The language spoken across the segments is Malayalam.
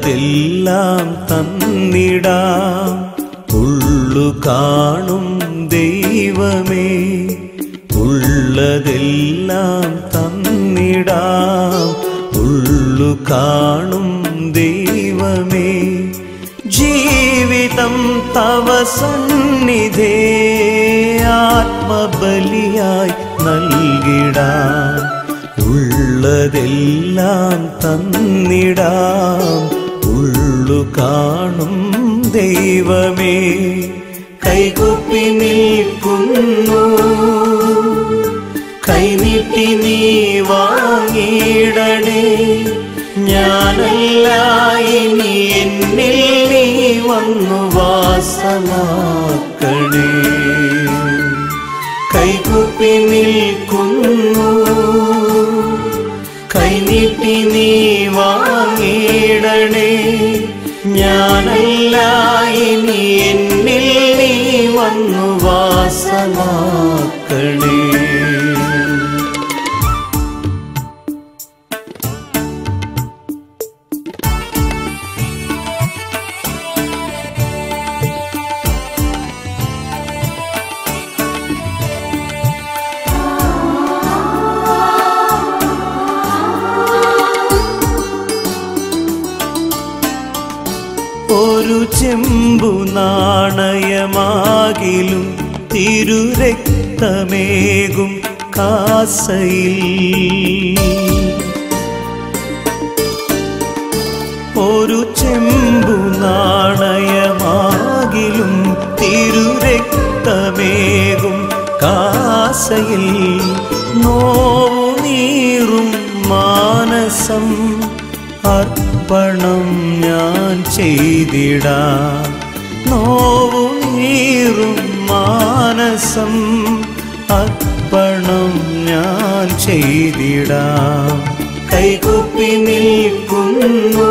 ഉള്ളതെല്ലാം തന്നിടാം ഉള്ളു കാണും ദൈവമേ ഉള്ളതെല്ലാം തന്നിടാം ഉള്ളു കാണും ദൈവമേ ജീവിതം തവ സന്നിധേ ആത്മബലിയായി നൽകിടാം ഉള്ളതെല്ലാം തന്നിടാം ഉള്ളു കാണും ദൈവമേ കൈകുപ്പി നിൽക്കുന്നു കൈനീട്ടി നീ വാങ്ങിയിടണേ ഞാനല്ല ഇനി എന്നിൽ നീ വന്നു വാസമാക്കണേ കൈകുപ്പി നിൽക്കുന്നു കൈനീട്ടി നീ വാങ്ങിയിടണേ ഞാനല്ല ഇനി എന്നിൽ നീ വന്നു വാസമാക്കണേ ഒരു ചെമ്പു നാണയമാകിലും തിരുരക്തമേകും കാസയിൽ ഒരു ചെമ്പു നാണയമാകിലും തിരുരക്തമേകും കാസയിൽ നോവു നീറും മാനസം അർപ്പണം ഞാൻ ചെയ്തിടാം നോവു നീറും മാനസം അർപ്പണം ഞാൻ ചെയ്തിടാം കൈകുപ്പി നിൽക്കുന്നു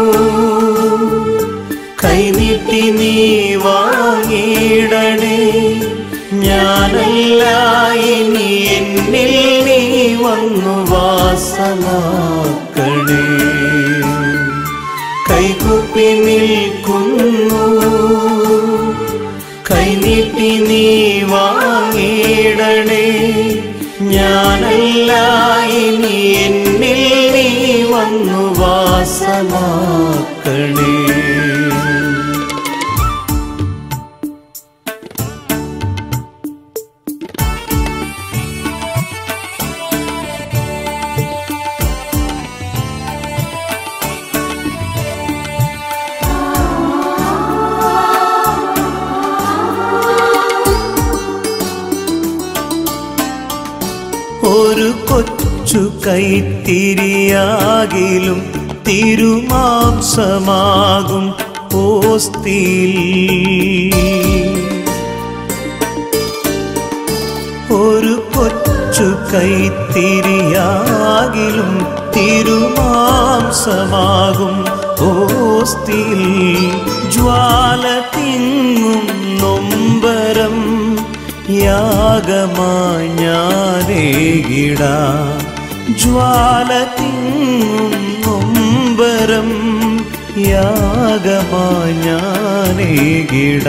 കൈനീട്ടി നീ വാങ്ങിയിടണേ ഞാനല്ല ഇനി എന്നിൽ നീ വന്നു വാസമാക്കണേ കൈകുപ്പി നിൽക്കുന്നു കൈനീട്ടി നീ വാങ്ങിയിടണേ ഞാനല്ല ഇനി എന്നിൽ നീ വന്നു വാസമാക്കണേ ഒരു കൊച്ചു കൈത്തിരിയാകിലും തിരുമാംസമാകും ഓസ്തിയിൽ ഒരു കൊച്ചു കൈത്തിരിയാകിലും തിരുമാംസമാകും ഓസ്തിയിൽ ജ്വാല തിങ്ങും നൊമ്പരം യാഗമായി ഞാനേകിട ജ്വാല തിങ്ങും നൊമ്പരം യാഗമായി ഞാനേകിട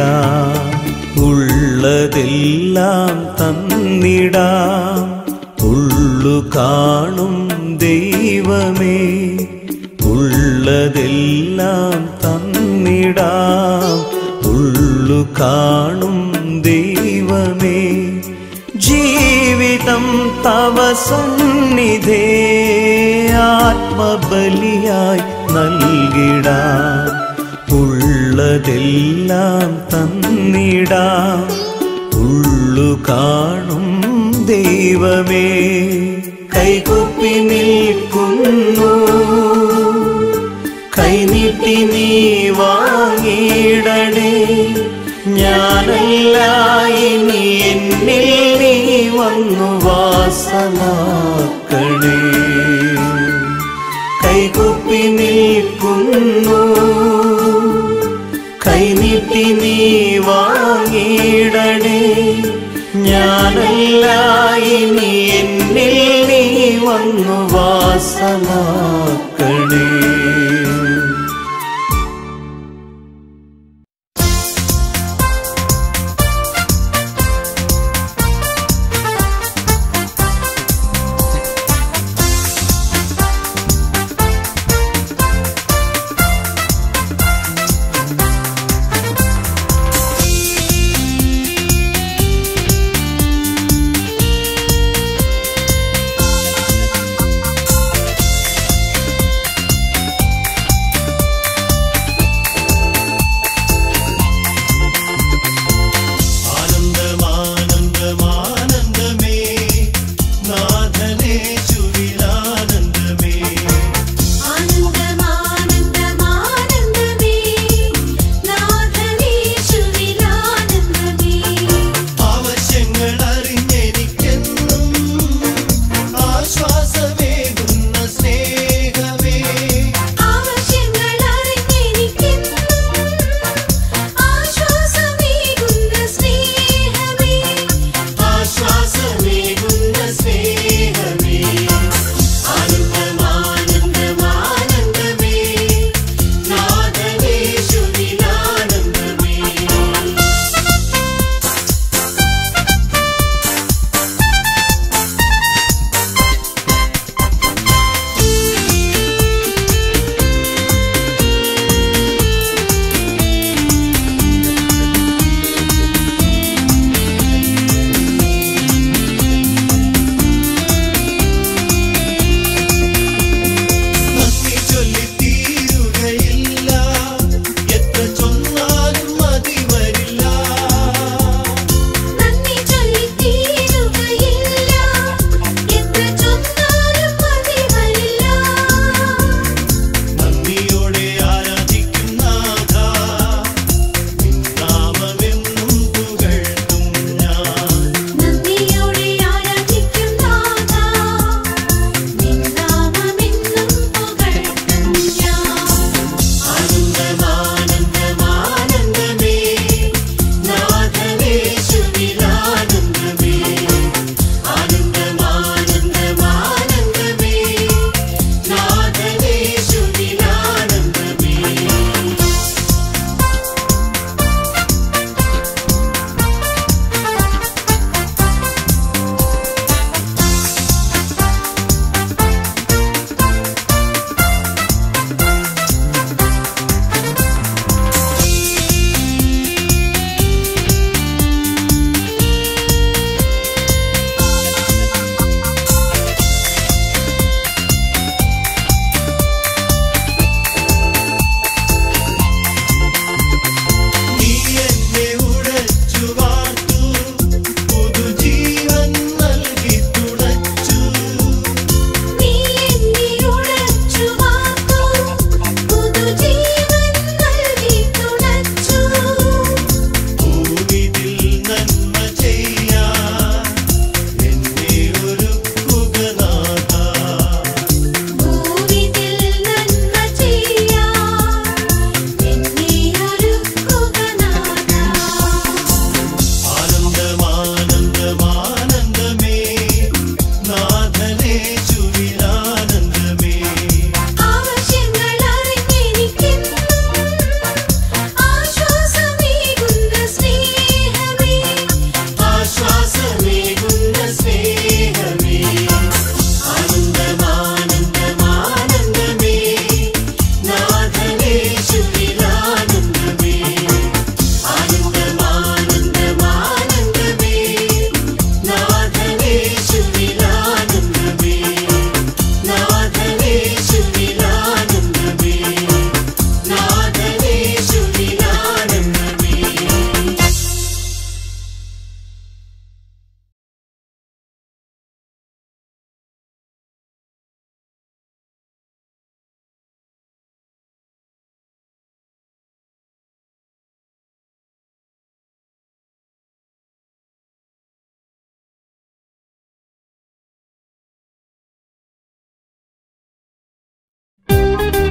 ഉള്ളതെല്ലാം തന്നിടാം ഉള്ളു കാണും ദൈവമേ ഉള്ളതെല്ലാം തന്നിടാം ഉള്ളു കാണും ദൈവമേ ജീവിതം തവ സന്നിധേ ആത്മബലിയായി നൽകിടാം ഉള്ളതെല്ലാം തന്നിടാം ഉള്ളു കാണും ദൈവമേ കൈകുപ്പി നിൽക്കുന്നു കൈനീട്ടി നീ വാങ്ങിയിടണേ ഞാനല്ല ഇനി എന്നിൽ നീ വന്നു വാസമാക്കണേ കൈകുപ്പി നിൽക്കുന്നു കൈനീട്ടി നീ വാങ്ങിയിടണേ ഞാനല്ല ഇനി എന്നിൽ നീ വന്നു വാസമാക്കണേ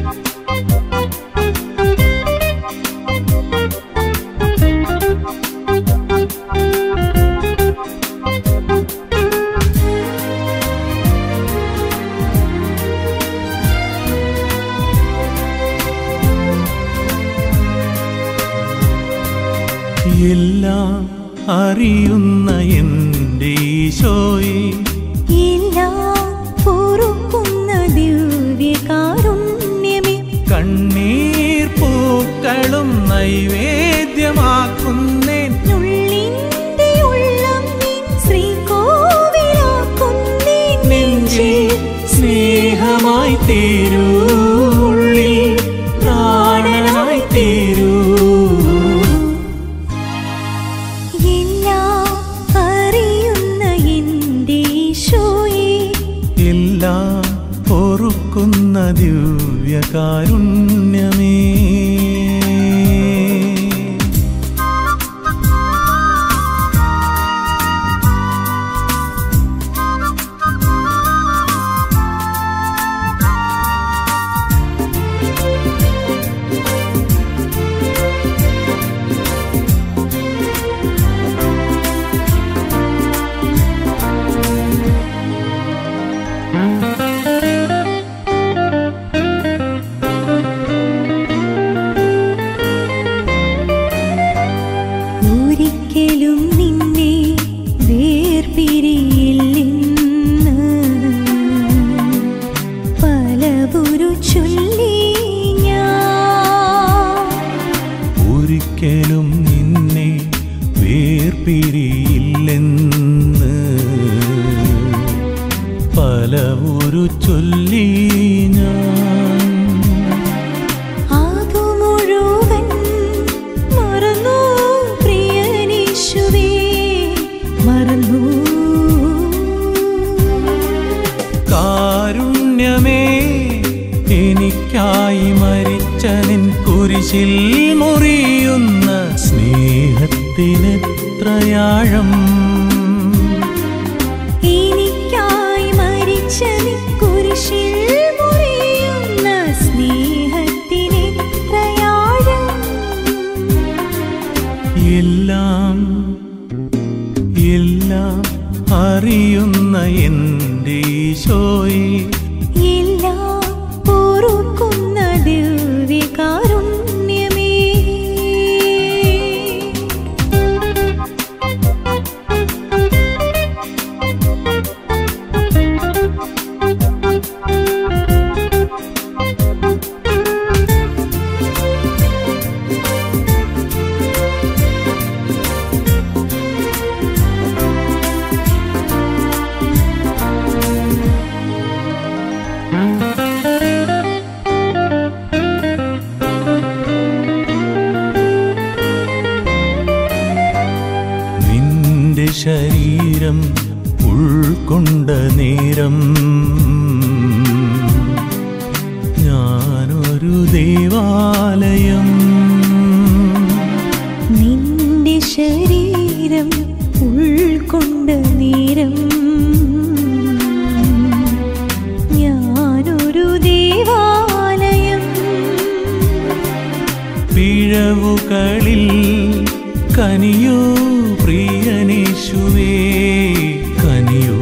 എല്ലാം അറിയുന്ന എൻ്റെ ഈശോയെ എല്ലാം പൊറുക്കുന്ന ദിവ്യകാരുണ്യമേ കണ്ണീർ പൂക്കളും നൈവേദ്യമാക്കുന്നേൻ ഉള്ളിന്റെ ഉള്ളം നീ ശ്രീകോവിലാക്കുന്നേ നെഞ്ചിൽ സ്നേഹമായി തീരൂ ഉള്ളിൽ പ്രാണനായി തീരൂ എല്ലാം അറിയുന്ന എൻ്റെ ഈശോയെ എല്ലാം പൊറുക്കുന്ന ദിവ്യകാരുണ്യമേ ഒരിക്കലും നിന്നെ വേർപിരിയില്ലെന്ന് പലവുരു ചൊല്ലി ഞാൻ ഒരിക്കലും നിന്നെ വേർപിരിയില്ലെന്ന് പല ഒരു ചൊല്ലി ഞാൻ ആകു മുഴുവൻ മറന്നു പ്രിയനീശുവേ മറന്നു കാരുണ്യമേ എനിക്കായി മരിച്ച നിൻ കുരിശിൽ മുറിയുന്ന സ്നേഹത്തിനെത്രയാഴം എനിക്കായി മരിച്ച നീ കുരിശിൽ മുറിയുന്ന സ്നേഹത്തിനെത്രയാഴം എല്ലാം എല്ലാം അറിയുന്ന എൻ്റെ ഈശോയെ എല്ലാം പൊറുക്കുന്ന ദിവ്യകാരുണ്യമേ നിന്റെ ശരീരം ഉൾക്കൊണ്ട നേരം ഞാനൊരു ദേവാലയം നിന്റെ ശരീരം ഉൾക്കൊണ്ട നേരം ഞാനൊരു ദേവാലയം പിഴവുകളിൽ കനിയോ പ്രിയനേശുവേ കനിയോ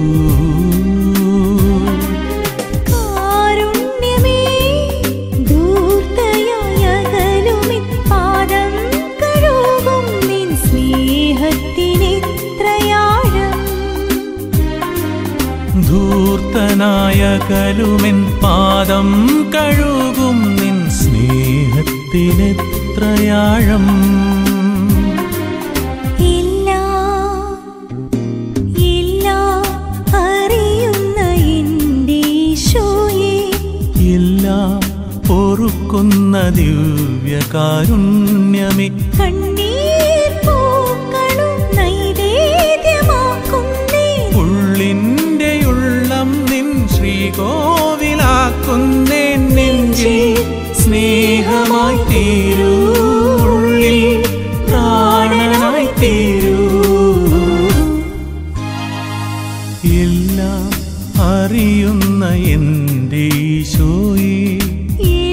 കാരുണ്യമേ ധൂർത്തയായ അകലുമി പാദം കഴുകും നിൻ സ്നേഹത്തിനെത്രയാഴം ധൂർത്തനായ കലുമെൻ പാദം കഴുകും നിൻ സ്നേഹത്തിനെത്രയാഴം എല്ലാം എല്ലാം അറിയുന്ന എൻ്റെ ഈശോയെ എല്ലാം പൊറുക്കുന്ന ദിവ്യകാരുണ്യമേ കണ്ണീർ പൂക്കളും നൈവേദ്യമാക്കുന്നേ ഉള്ളിൻ്റെ ഉള്ളം നിൻ ശ്രീകോവിലാക്കുന്നേ നെഞ്ചിൽ സ്നേഹമായി തീരൂ ഉള്ളിൽ പ്രാണനായി തീരൂ എല്ലാം അറിയുന്ന എൻ്റെ ഈശോയെ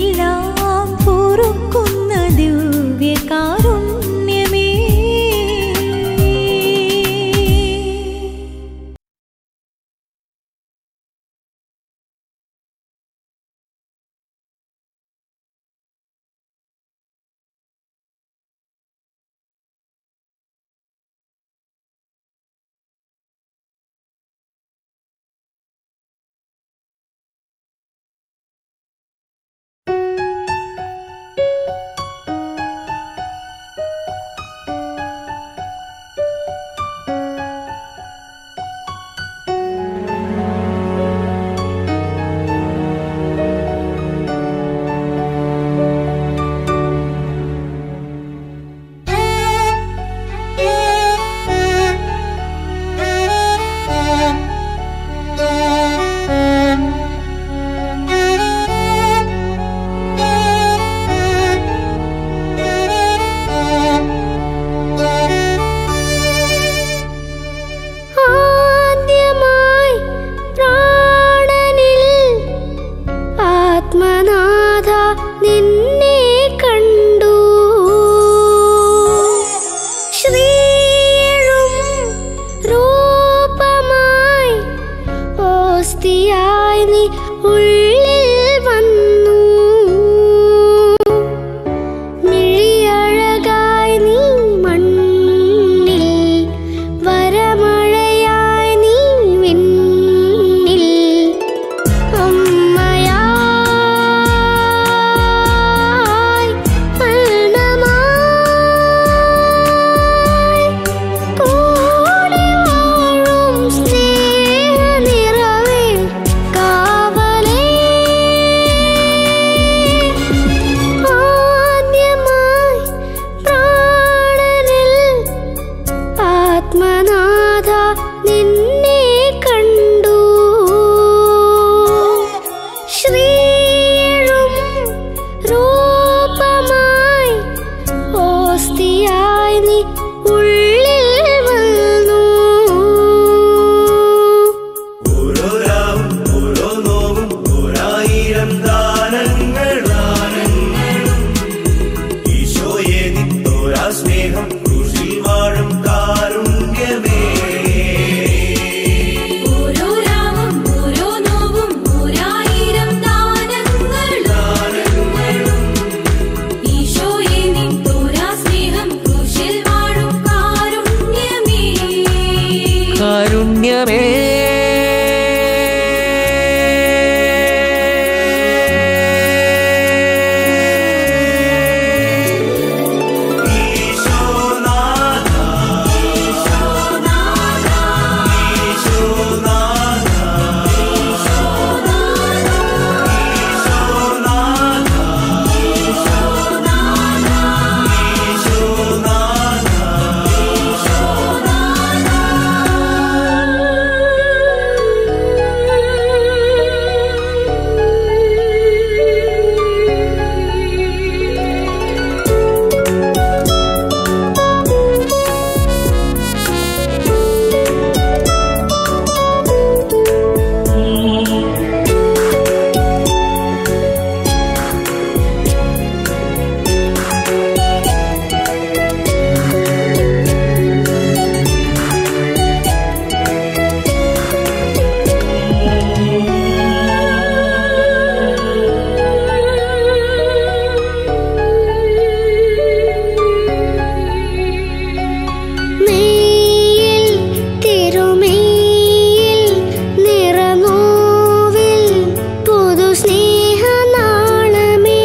ഓസ്തിയായി നീ ഉള്ളിൽ വന്നു മിഴിയഴകായി നീ മണ്ണിൽ വരമഴയായി നീ വിണ്ണിൽ അമ്മയായി മരണമായി കൂടെ വാഴും സ്നേഹനിറവേ കാവലേ ആദ്യമായി പ്രാണനിൽ ആത്മനാഥ നിന്നെ കണ്ടു ശ്രീഴും രൂപമായി ഓസ്തിയായി നീ ഉള്ളിൽ വന്നു ഓരോ രാവും ഓരോ നോവും ഓരായിരം ദാനങ്ങൾ ദാനങ്ങളും ഈശോയെ നിത്തോരാ സ്നേഹം ക്രൂശിൽ വാഴും കാരുണ്യമേ ഓരോ രാവും ഓരോ നോവും ഓരായിരം ദാനങ്ങളും ഈശോയെ നിൻ തോരാ സ്നേഹം ക്രൂശിൽ വാഴും കാരുണ്യമേ കാരുണ്യമേ ഈശോനാഥ ഈശോനാഥ ഈശോനാഥ ഈശോനാഥ നെയ്യിൽ തിരുമെയ്യിൽ നിറനോവിൽ പുതു സ്നേഹനാളമേ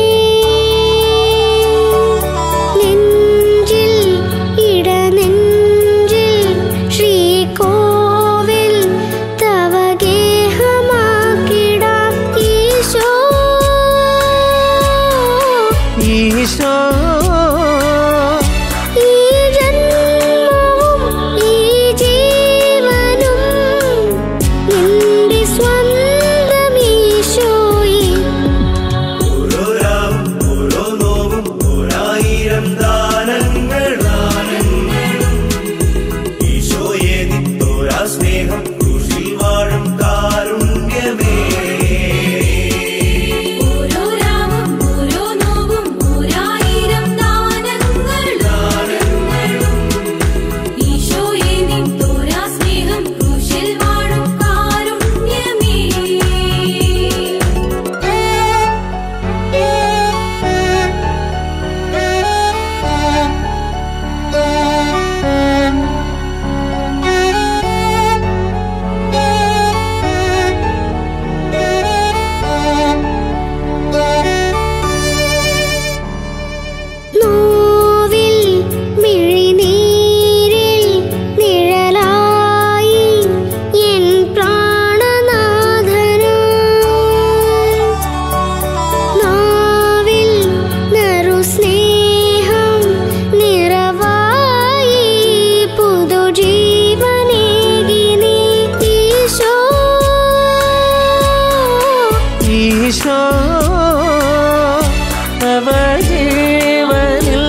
നെഞ്ചിൽ ഇടനെഞ്ചിൽ ശ്രീകോവിൽ തവ ഗേഹമാക്കിടാം ഈശോ ഈശോ ഈ ജന്മവും ഈ ജീവനും നിന്റെ സ്വന്തം ഈശോയെ ഓരോ രാവും ഓരോ നോവും ഓരായിരം ദാനങ്ങൾ ദാനങ്ങളും ഈശോയെ നിത്തോരാ സ്നേഹം ക്രൂശിൽ വാഴും കാരുണ്യമേ ഓരോ രാവും ഓരോ നോവും ഓരായിരം ദാനങ്ങളും ഈശോയെ നിൻ തോരാ സ്നേഹം ക്രൂശിൽ വാഴും കാരുണ്യമേ നോവിൽ മിഴിനീരിൽ നിഴലായി എൻ പ്രാണനാഥനായി നാവിൽ നറുസ്നേഹം നിറവായി പുതുജീവനേകി നീ ഈശോ ഈശോ തവ ജീവനിൽ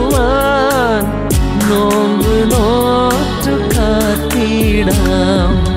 ഒന്നാകുവാൻ നോമ്പ് നോറ്റു കാത്തിടാം